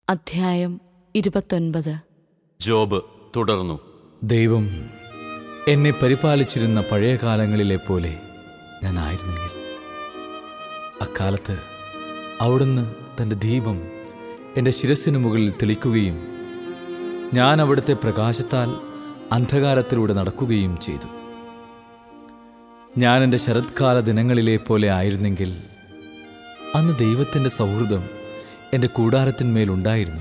അധ്യായം ഇരുപത്തൊൻപത് ജോബ് തുടർന്നു ദൈവം എന്നെ പരിപാലിച്ചിരുന്ന പഴയ കാലങ്ങളിലെ പോലെ ഞാൻ ആയിരുന്നെങ്കിൽ അക്കാലത്ത് അവിടുന്ന് തൻ്റെ ദീപം എൻ്റെ ശിരസ്സിനു മുകളിൽ തെളിക്കുകയും ഞാൻ അവിടുത്തെ പ്രകാശത്താൽ അന്ധകാരത്തിലൂടെ നടക്കുകയും ചെയ്തു ഞാൻ എൻ്റെ ശരത്കാല ദിനങ്ങളിലെ പോലെ ആയിരുന്നെങ്കിൽ അന്ന് ദൈവത്തിൻ്റെ സൗഹൃദം എൻ്റെ കൂടാരത്തിന്മേലുണ്ടായിരുന്നു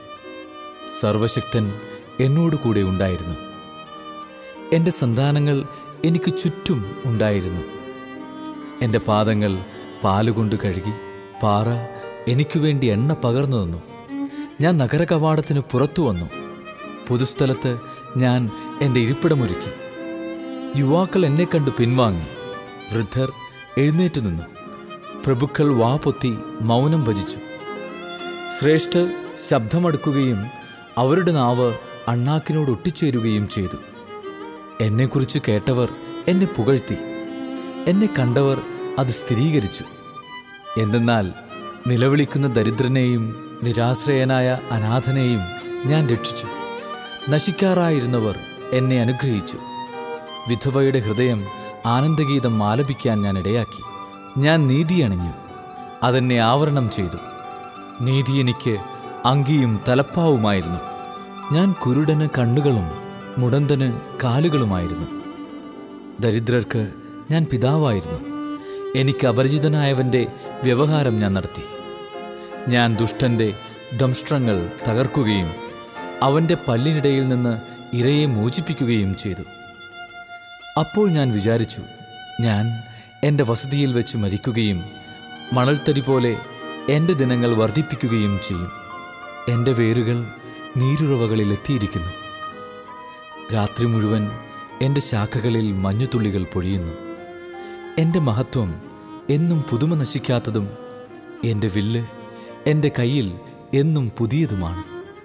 സർവശക്തൻ എന്നോട് കൂടെ ഉണ്ടായിരുന്നു എൻ്റെ സന്താനങ്ങൾ എനിക്ക് ചുറ്റും ഉണ്ടായിരുന്നു എൻ്റെ പാദങ്ങൾ പാലുകൊണ്ട് കഴുകി പാറ എനിക്കു വേണ്ടി എണ്ണ പകർന്നു തന്നു ഞാൻ നഗര കവാടത്തിന് പുറത്തു വന്നു പൊതുസ്ഥലത്ത് ഞാൻ എൻ്റെ ഇരിപ്പിടമൊരുക്കി യുവാക്കൾ എന്നെ കണ്ടു പിൻവാങ്ങി വൃദ്ധർ എഴുന്നേറ്റ് നിന്നു പ്രഭുക്കൾ വാ പൊത്തി മൗനം ഭജിച്ചു ശ്രേഷ്ഠർ ശബ്ദമടുക്കുകയും അവരുടെ നാവ് അണ്ണാക്കിനോട് ഒട്ടിച്ചേരുകയും ചെയ്തു എന്നെക്കുറിച്ച് കേട്ടവർ എന്നെ പുകഴ്ത്തി എന്നെ കണ്ടവർ അത് സ്ഥിരീകരിച്ചു എന്തെന്നാൽ നിലവിളിക്കുന്ന ദരിദ്രനെയും നിരാശ്രയനായ അനാഥനെയും ഞാൻ രക്ഷിച്ചു നശിക്കാറായിരുന്നവർ എന്നെ അനുഗ്രഹിച്ചു വിധവയുടെ ഹൃദയം ആനന്ദഗീതം ആലപിക്കാൻ ഞാൻ ഇടയാക്കി ഞാൻ നീതി അണിഞ്ഞു അതെന്നെ ആവരണം ചെയ്തു നീതി എനിക്ക് അങ്കിയും തലപ്പാവുമായിരുന്നു ഞാൻ കുരുടന് കണ്ണുകളും മുടന്തന് കാലുകളുമായിരുന്നു ദരിദ്രർക്ക് ഞാൻ പിതാവായിരുന്നു എനിക്ക് അപരിചിതനായവൻ്റെ വ്യവഹാരം ഞാൻ നടത്തി ഞാൻ ദുഷ്ടന്റെ ദംഷ്ട്രങ്ങൾ തകർക്കുകയും അവൻ്റെ പല്ലിനിടയിൽ നിന്ന് ഇരയെ മോചിപ്പിക്കുകയും ചെയ്തു അപ്പോൾ ഞാൻ വിചാരിച്ചു ഞാൻ എൻ്റെ വസതിയിൽ വെച്ച് മരിക്കുകയും മണൽത്തരി പോലെ എൻ്റെ ദിനങ്ങൾ വർദ്ധിപ്പിക്കുകയും ചെയ്യും എൻ്റെ വേരുകൾ നീരുറവകളിൽ എത്തിയിരിക്കുന്നു രാത്രി മുഴുവൻ എൻ്റെ ശാഖകളിൽ മഞ്ഞുതുള്ളികൾ പൊഴിയുന്നു എൻ്റെ മഹത്വം എന്നും പുതുമ നശിക്കാത്തതും എൻ്റെ വില്ല് എൻ്റെ കയ്യിൽ എന്നും പുതിയതുമാണ്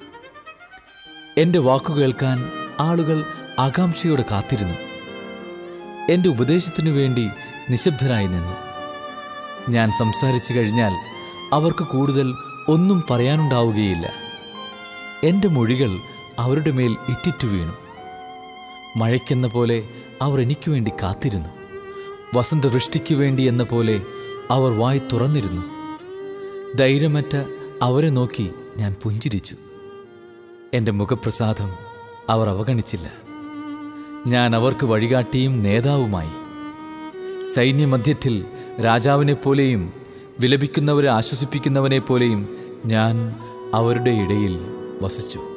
എൻ്റെ വാക്കു കേൾക്കാൻ ആളുകൾ ആകാംക്ഷയോടെ കാത്തിരുന്നു എൻ്റെ ഉപദേശത്തിനു വേണ്ടി നിശബ്ദരായി നിന്നു ഞാൻ സംസാരിച്ചു കഴിഞ്ഞാൽ അവർക്ക് കൂടുതൽ ഒന്നും പറയാനുണ്ടാവുകയില്ല എൻ്റെ മൊഴികൾ അവരുടെ മേൽ ഇറ്റിറ്റു വീണു മഴയ്ക്കെന്ന പോലെ അവർ എനിക്ക് വേണ്ടി കാത്തിരുന്നു വസന്തവൃഷ്ടിക്കു വേണ്ടി എന്ന പോലെ അവർ വായി തുറന്നിരുന്നു ധൈര്യമറ്റ അവരെ നോക്കി ഞാൻ പുഞ്ചിരിച്ചു എൻ്റെ മുഖപ്രസാദം അവർ അവഗണിച്ചില്ല ഞാൻ അവർക്ക് വഴികാട്ടിയും നേതാവുമായി സൈന്യമധ്യത്തിൽ രാജാവിനെപ്പോലെയും വിലപിക്കുന്നവരെ ആശ്വസിപ്പിക്കുന്നവനെപ്പോലെയും ഞാൻ അവരുടെ ഇടയിൽ വസിച്ചു